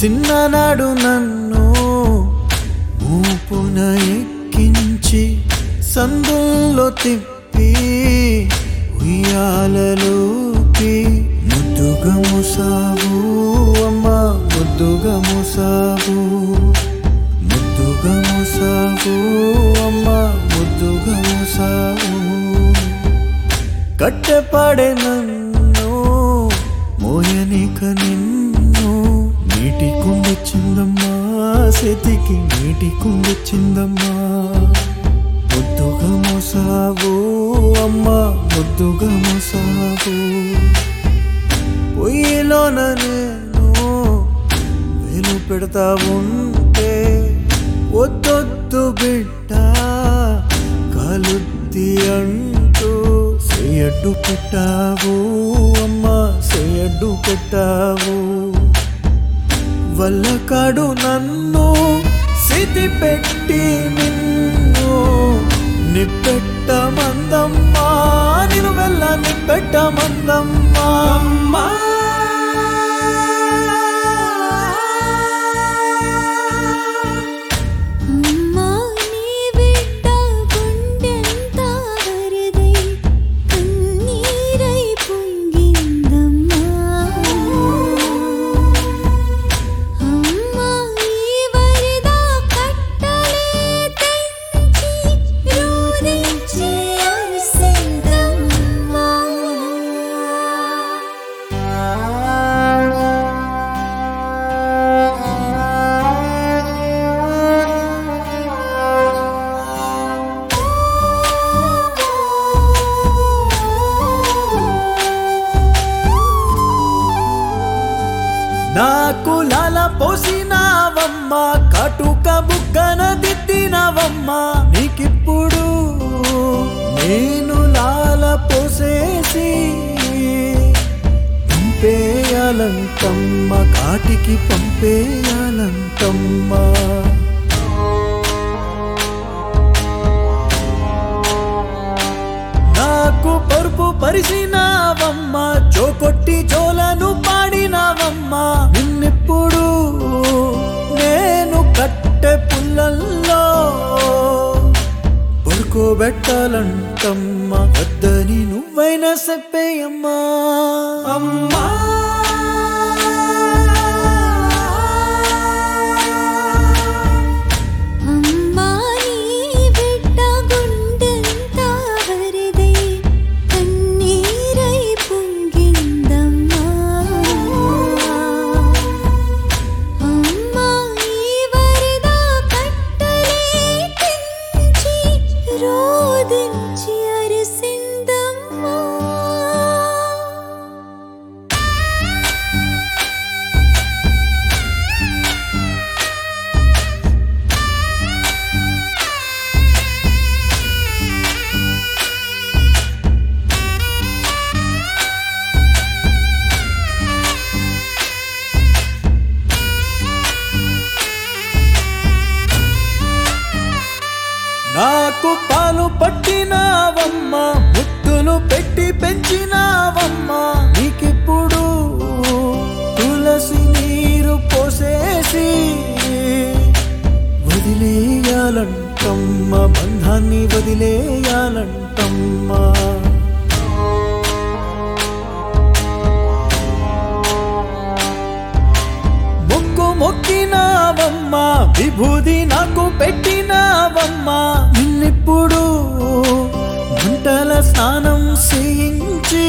చిన్ననాడు నన్ను ఊపున ఎక్కించి సందుల్లో తిప్పి ఉయ్యాలలోకి ముద్దుగా ముసావు అమ్మ ముద్దుగా ముసావు ముద్దుగా ముసావు అమ్మ ముద్దుగా ముసావు కట్టెపడే నన్ను మోయనిక నిన్ను నీటి కుండొచ్చిందమ్మా చేతికి నీటి కుండొచ్చిందమ్మా ముద్దుగా మోసావు అమ్మ ముద్దుగా మోసావు పొయ్యిలోన నేను వేలు పెడతా ఉంటే వద్దొద్దు బిడ్డ కాలుద్ది అంటూ చేయడ్డు పెట్టావు అమ్మ చేయడ్డు పెట్టావు వల్లకాడు నన్ను సిద్ధి పెట్టి నిన్ను నిప్పెట్ట మందమ్మా నిన్ను వెళ్ళ నిప్పెట్ట మందమ్మా అమ్మా అమ్మా నీ బిడ్డ గుండెంత వరదై కన్నీరై పొంగిందమ్మా అమ్మా ఈ వరద కట్టలే తెంచి రోరించి అరిసిందమ్మా నాకు లాల పోసినావమ్మ కాటుక బుగ్గన దిద్దినవమ్మ నీకిప్పుడు నేను లాల పోసేసి పంపేయాలంటమ్మ కాటికి పంపేయాలంటమ్మ నాకు పరుపు పరిసినావమ్మ చోకొట్టి జోలను పాడినావమ్మ నిన్నెప్పుడు నేను కట్టె పుల్లల్లో పడుకోబెట్టాలంటమ్మ వద్దని నువ్వైనా చెప్పేయమ్మా అమ్మా అమ్మా నీ బిడ్డ గుండెంత వరదై కన్నీరై పొంగిందమ్మా అమ్మా ఈ వరద కట్టలే తెంచి రోదించి అరిసిందమ్మా నాకు పాలు పట్టినావమ్మ ముద్దులు పెట్టి పెంచినావమ్మ నీకిప్పుడు తులసి నీరు పోసేసి వదిలేయాలంటమ్మ బంధాన్ని వదిలేయాలంటమ్మ మొక్కు మొక్కినావమ్మ విభూది నాకు పెట్టినావమ్మ నిన్నిప్పుడు మంటల స్నానం చేయించి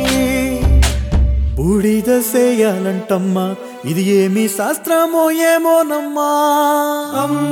బూడిద చేయాలంటమ్మా ఇది ఏమి శాస్త్రమో ఏమోనమ్మా అమ్మా